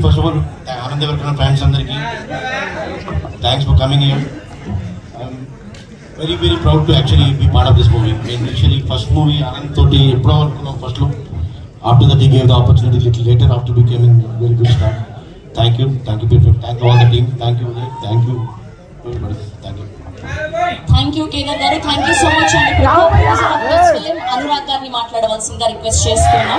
first of all ఆనంద వర్కన fans అందరికీ thanks for coming here very very proud to actually be part of this movie నేను actually first movie Anand తోటి ఎప్పుడో అనుకున్నాం ఫస్ట్లో ఆఫ్టర్ దట్ ఈ gave the opportunity little later after becoming very good star thank you thank you people thank you all the team thank you Uday thank you thank you thank you Kedar గారు thank you so much అండి ఇప్పుడు co-producer of this film Anurag గారిని మాట్లాడవలసిందిగా request చేస్తున్నాం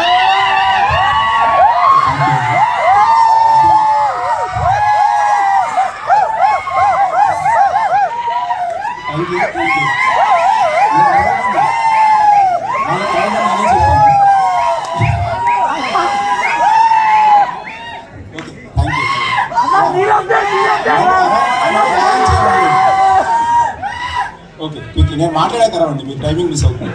thank you thank you మన తర్వాత నేనే చెప్పాను okay thank you okay quick నేను మాట్లాడాక రావండి మీరు టైమింగ్ మిస్ అవుతుంది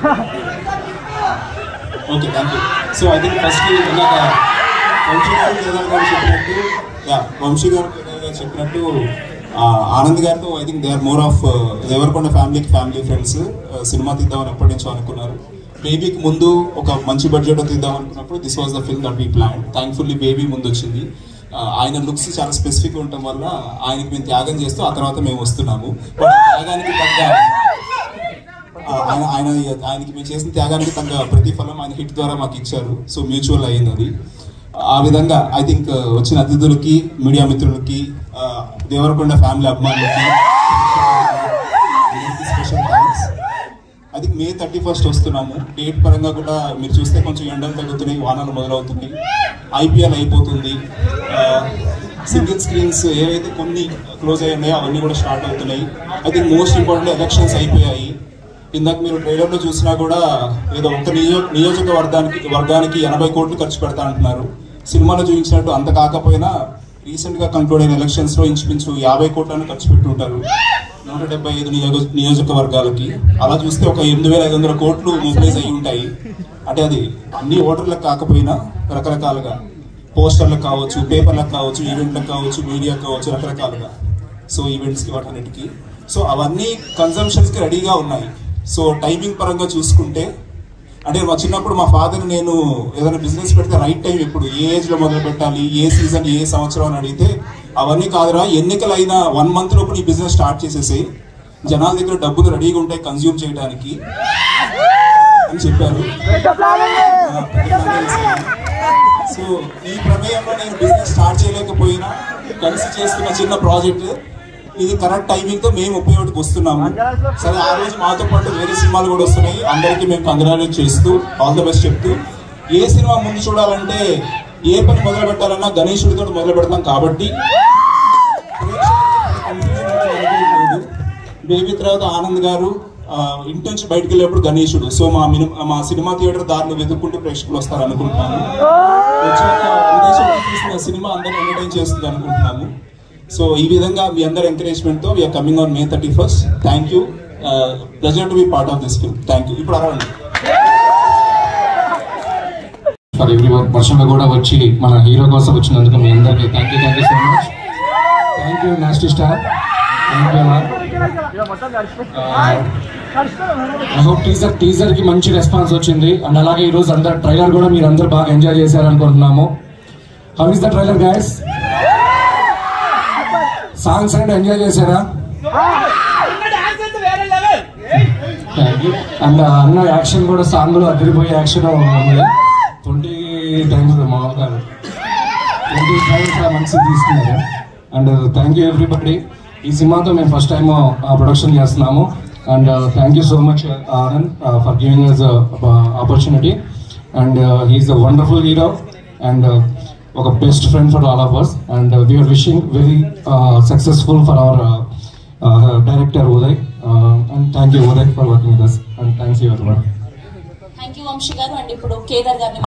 okay thank you so I think first ఇందాక వంశీ గారు కేదార్ గారు చెప్పినట్టు యా వంశీ గారు కేదార్ గారు చెప్పినట్టు ఆ, ఆనంద్ గారితో I think they are more of Deverakonda ఫ్యామిలీకి ఫ్యామిలీ ఫ్రెండ్స్ సినిమా తీద్దామని ఎప్పటి నుంచో అనుకున్నారు బేబీకి ముందు ఒక మంచి బడ్జెట్ తీద్దాం అనుకున్నప్పుడు this was the film that we plan thankfully Baby ముందు వచ్చింది ఆ, ఆయన లుక్స్ చాలా స్పెసిఫిక్ ఉండటం వల్ల ఆయనకి మేము త్యాగం చేస్తూ ఆ తర్వాత మేము వస్తున్నాము బట్ త్యాగానికి తగ్గ ఆ, ఆయన ఆయన ఆయనకి మేము చేసిన త్యాగానికి తగ్గ ప్రతిఫలం ఆయన హిట్ ద్వారా మాకు ఇచ్చారు సో మ్యూచువల్ అయింది అది ఆ విధంగా ఐ థింక్ వచ్చిన అతిథులకి మీడియా మిత్రులకి ఆ, దేవరకొండ ఫ్యామిలీ అభిమానులకి special thanks I think May thirty first వస్తున్నాము డేట్ పరంగా కూడా మీరు చూస్తే కొంచెం ఎండలు తగ్గుతున్నాయి వానలు మొదలవుతున్నాయి ఐపీఎల్ అయిపోతుంది సింగిల్ స్క్రీన్స్ ఏవైతే కొన్ని క్లోజ్ అయ్యి ఉన్నాయో అవన్నీ కూడా స్టార్ట్ అవుతున్నాయి I think most important elections అయిపోయాయి ఇందాక మీరు ట్రైలర్లో చూసినా కూడా ఏదో ఒక్క నియో నియోజకవర్గానికి వర్గానికి ఎనభై కోట్లు ఖర్చు పెడతా అంటున్నారు సినిమాలో చూపించినట్టు అంత కాకపోయినా రీసెంట్ గా కంక్లూడ్ అయిన ఎలక్షన్స్ లో ఇంచుమించు యాభై కోట్లను ఖర్చు పెట్టి ఉంటారు నూట డెబ్బై ఐదు నియోజక నియోజకవర్గాలకి అలా చూస్తే ఒక ఎనిమిది వేల ఐదు వందల కోట్లు మొబిలైజ్ అయి ఉంటాయి అంటే అది అన్ని ఓటర్లకు కాకపోయినా రకరకాలుగా పోస్టర్లకు కావచ్చు పేపర్లకు కావచ్చు ఈవెంట్లకు కావచ్చు మీడియాకు కావచ్చు రకరకాలుగా సో ఈవెంట్స్కి వాటన్నిటికి సో అవన్నీ కన్సంప్షన్స్కి రెడీగా ఉన్నాయి సో టైమింగ్ పరంగా చూసుకుంటే అంటే మా చిన్నప్పుడు మా ఫాదర్ నేను ఏదైనా బిజినెస్ పెడితే రైట్ టైం ఎప్పుడు ఏ ఏజ్ లో మొదలు పెట్టాలి ఏ సీజన్ ఏ సంవత్సరం అని అడిగితే అవన్నీ కాదురా ఎన్నికలైన వన్ మంత్ లోపు నీ బిజినెస్ స్టార్ట్ చేసేసి జనాల దగ్గర డబ్బులు రెడీగా ఉంటాయి కన్జ్యూమ్ చేయడానికి అని చెప్పారు సో ఈ ప్రమేయంలో నేను బిజినెస్ స్టార్ట్ చేయలేకపోయినా కలిసి చేస్తున్న చిన్న ప్రాజెక్ట్ ఇది కరెక్ట్ టైమింగ్ తో మేము ముప్పై ఒకటికి వస్తున్నాము సరే ఆ రోజు మాతో పాటు వేరే సినిమాలు కూడా వస్తున్నాయి అందరికీ మేము కంగ్రాచులేట్ చేస్తూ ఆల్ ద బెస్ట్ చెప్తూ ఏ సినిమా ముందు చూడాలంటే ఏ పని మొదలు పెట్టాలన్నా గణేశుడితో మొదలు పెడతాం కాబట్టి బేబీ తర్వాత ఆనంద్ గారు ఆ, ఇంటి నుంచి బయటకు వెళ్ళేప్పుడు గణేశుడు సో మా మిని మా సినిమా థియేటర్ దారిని వెతుక్కుంటూ ప్రేక్షకులు వస్తారు అనుకుంటున్నాను వచ్చాక విదేశంలో తీసిన సినిమా అందరిని ఎంటర్టైన్ చేస్తుంది అనుకుంటున్నాము సో ఈ విధంగా మీ అందరి ఎంకరేజ్మెంట్ తో we're coming on May thirty first thank you present to be part of this film thank you ఇప్పుడు అరవండి ఫర్ ఎవ్రీ వర్షంలో కూడా వచ్చి మన హీరో కోసం వచ్చినందుకు మీ అందరికీ thank you thank you so much thank you next star thank you I hope teaser teaser కి మంచి రెస్పాన్స్ వచ్చింది అండ్ అలాగే ఈ రోజు అందరు ట్రైలర్ కూడా మీరు అందరు బాగా ఎంజాయ్ చేశారు అనుకుంటున్నాము how is the trailer guys songs అంటే ఎంజాయ్ చేశారా థ్యాంక్ యూ అండ్ అన్న యాక్షన్ కూడా సాంగ్ లో అదిరిపోయే యాక్షన్ ఉంది ట్వంటీ టైమ్స్ మామూలుగా ట్వంటీ టైమ్స్ మంచి తీసుకున్నారు అండ్ థ్యాంక్ యూ ఎవ్రీబడి ఈ సినిమాతో మేము ఫస్ట్ టైం ప్రొడక్షన్ చేస్తున్నాము and thank you so much Anand for giving us opportunity and he's a wonderful hero and ఒక best friend for all of us and we're wishing very successful for our director Uday and thank you Uday for working with us and thanks you ఎవరి thank you Vamsi గారు and ఇప్పుడు కేదార్ గారిని